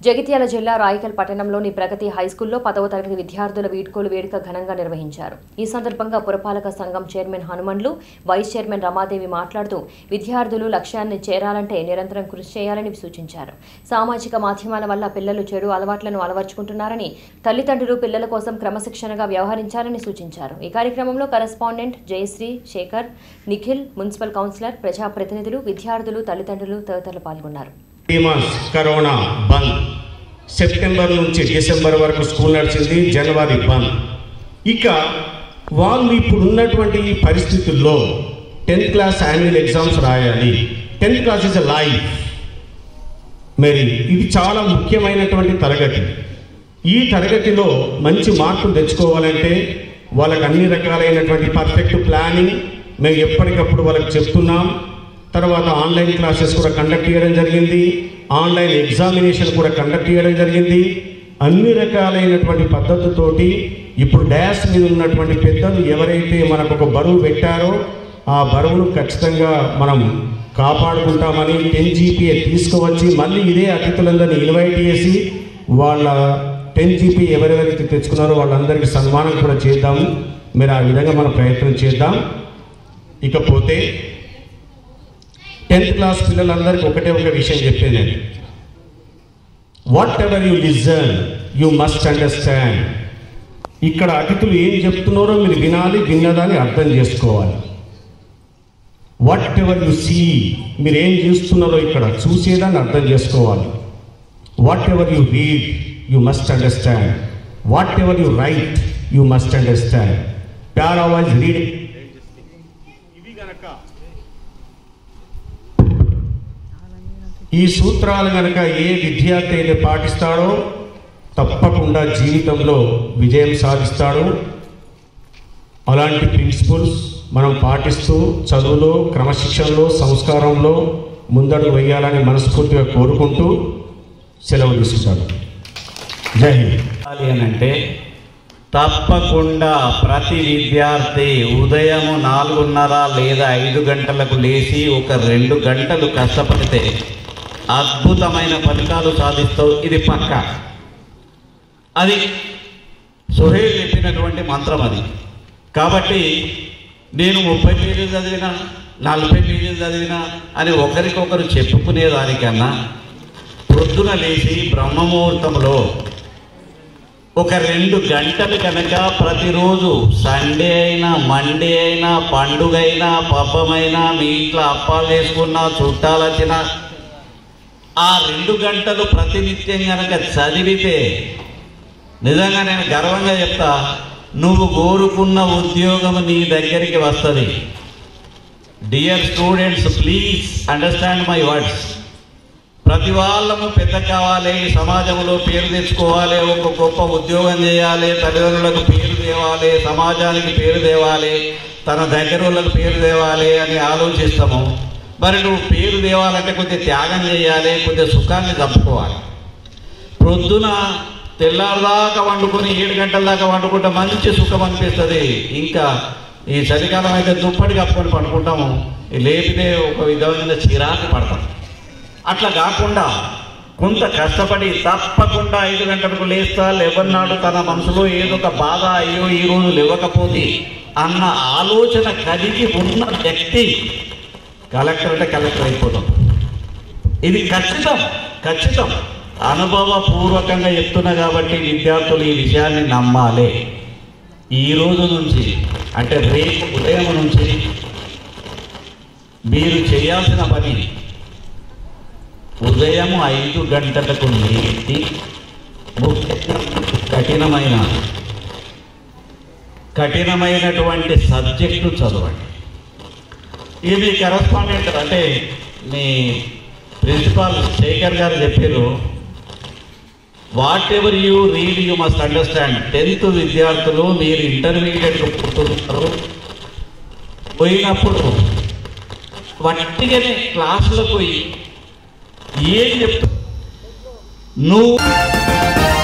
జగిత్యాల జిల్లా రాయకల్ పట్టణంలోని ప్రగతి హైస్కూల్లో పదవ తరగతి విద్యార్థుల వీడ్కోలు వేడుక ఘనంగా నిర్వహించారు ఈ సందర్భంగా పురపాలక సంఘం chairman Hanumandlu vice chairman Ramadevi మాట్లాడుతూ విద్యార్థులు లక్ష్యాన్ని చేరాలంటే నిరంతరం కృషి చేయాలని సూచించారు సామాజిక మాధ్యమాల వల్ల పిల్లలు చెడు అలవాట్లను అలవర్చుకుంటున్నారని తల్లిదండ్రులు పిల్లల కోసం క్రమశిక్షణగా వ్యవహరించాలని సూచించారు ఈ కార్యక్రమంలో correspondent Jayashree Shekhar Nikhil municipal councillor ప్రజాప్రతినిధులు విద్యార్థులు తల్లిదండ్రులు తదితరులు పాల్గొన్నారు three months corona bandh September నుంచి డిసెంబర్ వరకు స్కూల్ నడిచింది జనవరి బంద్ ఇక వాళ్ళు ఇప్పుడు ఉన్నటువంటి ఈ పరిస్థితుల్లో టెన్త్ క్లాస్ యాన్యువల్ ఎగ్జామ్స్ రాయాలి tenth class is a life మరి ఇది చాలా ముఖ్యమైనటువంటి తరగతి ఈ తరగతిలో మంచి మార్కులు తెచ్చుకోవాలంటే వాళ్ళకి అన్ని రకాలైనటువంటి పర్ఫెక్ట్ ప్లానింగ్ మేము ఎప్పటికప్పుడు వాళ్ళకి చెప్తున్నాం తర్వాత ఆన్లైన్ క్లాసెస్ కూడా కండక్ట్ చేయడం జరిగింది ఆన్లైన్ ఎగ్జామినేషన్ కూడా కండక్ట్ చేయడం జరిగింది అన్ని రకాలైనటువంటి పద్ధతితోటి ఇప్పుడు డ్యాష్ మీద ఉన్నటువంటి పెద్దలు ఎవరైతే మనకు ఒక బరువు పెట్టారో ఆ బరువును ఖచ్చితంగా మనం కాపాడుకుంటామని టెన్ జీపీఏ తీసుకువచ్చి మళ్ళీ ఇదే అతిథులందరినీ ఇన్వైట్ చేసి వాళ్ళ టెన్ జీపీ ఎవరెవరైతే తెచ్చుకున్నారో వాళ్ళందరికీ సన్మానం కూడా చేద్దాము మీరు ఆ విధంగా మనం ప్రయత్నం చేద్దాం ఇకపోతే టెన్త్ క్లాస్ పిల్లలందరికీ ఒకటే ఒక విషయం చెప్పేది నేను whatever you listen you must understand ఇక్కడ అతిథులు ఏం చెప్తున్నారో మీరు వినాలి విన్నదాన్ని అర్థం చేసుకోవాలి వాట్ ఎవర్ యు సీ మీరు ఏం చూస్తున్నారో ఇక్కడ చూసేదాన్ని అర్థం చేసుకోవాలి whatever you read you must understand whatever you write you must understand parawise reading ఇవి గనక ఈ సూత్రాలు గనక ఏ విద్యార్థి అయితే పాటిస్తాడో తప్పకుండా జీవితంలో విజయం సాధిస్తాడు అలాంటి ప్రిన్సిపల్స్ మనం పాటిస్తూ చదువులో క్రమశిక్షణలో సంస్కారంలో ముందడుగు వేయాలని మనస్ఫూర్తిగా కోరుకుంటూ సెలవు తీసుకుంటాను జై హింద్ చెప్పాలి అని అంటే తప్పకుండా ప్రతి విద్యార్థి ఉదయం నాలుగున్నర లేదా ఐదు గంటలకు లేచి ఒక రెండు గంటలు కష్టపడితే అద్భుతమైన ఫలితాలు సాధిస్తావు ఇది పక్క అది సుహేల్ చెప్పినటువంటి మంత్రం అది కాబట్టి నేను ముప్పై పేజీలు చదివినా నలభై పేజీలు చదివినా అని ఒకరికొకరు చెప్పుకునేదానికన్నా ప్రొద్దున లేచి బ్రహ్మముహూర్తంలో ఒక రెండు గంటలు కనుక ప్రతిరోజు సండే అయినా మండే అయినా పండుగ అయినా పబ్బమైనా మీ ఇంట్లో అప్పాలు వేసుకున్నా చుట్టాలు వచ్చినా ఆ రెండు గంటలు ప్రతినిత్యం కనుక చదివితే నిజంగా నేను గర్వంగా చెప్తా నువ్వు కోరుకున్న ఉద్యోగం నీ దగ్గరికి వస్తుంది dear students please understand my words ప్రతి వాళ్ళము పెద్ద కావాలి సమాజంలో పేరు తెచ్చుకోవాలి ఒక గొప్ప ఉద్యోగం చేయాలి తల్లిదండ్రులకు పేరు తేవాలి సమాజానికి పేరు తేవాలి తన దగ్గర వాళ్ళకి పేరు తేవాలి అని ఆలోచిస్తాము మరి నువ్వు పేరు తేవాలంటే కొద్దిగా త్యాగం చేయాలి కొద్దిగా సుఖాన్ని తప్పుకోవాలి ప్రొద్దున తెల్లారిదాకా వండుకొని ఏడు గంటల దాకా వండుకుంటే మంచి సుఖం అనిపిస్తుంది ఇంకా ఈ చలికాలం అయితే దుప్పటి కప్పుకొని పండుకుంటాము లేపితే ఒక విధమైన చిరాకు పడతాం అట్లా కాకుండా కొంత కష్టపడి తప్పకుండా ఐదు గంటలకు లేస్తా లేవన్నాడు తన మనసులో ఏదో ఒక బాధ అయ్యో ఈ రోజు లేవకపోతే అన్న ఆలోచన కలిగి ఉన్న వ్యక్తి కలెక్టర్ అంటే కలెక్టర్ అయిపోతాం ఇది ఖచ్చితం ఖచ్చితం అనుభవపూర్వకంగా చెప్తున్నా కాబట్టి విద్యార్థులు ఈ విషయాన్ని నమ్మాలి ఈ రోజు నుంచి అంటే రేపు ఉదయం నుంచి మీరు చేయాల్సిన పని ఉదయం ఐదు గంటలకు లేచి ముఖ్యంగా కఠినమైన కఠినమైనటువంటి సబ్జెక్టు చదవండి ఇది కరస్పాండెంట్ అంటే మీ ప్రిన్సిపాల్ శేఖర్ గారు చెప్పారు whatever you read you must understand tenth విద్యార్థులు మీరు ఇంటర్మీడియట్ పుట్టున్నారు పోయినప్పుడు వట్టిగానే క్లాసులకు పోయి ఏం చెప్తా నువ్వు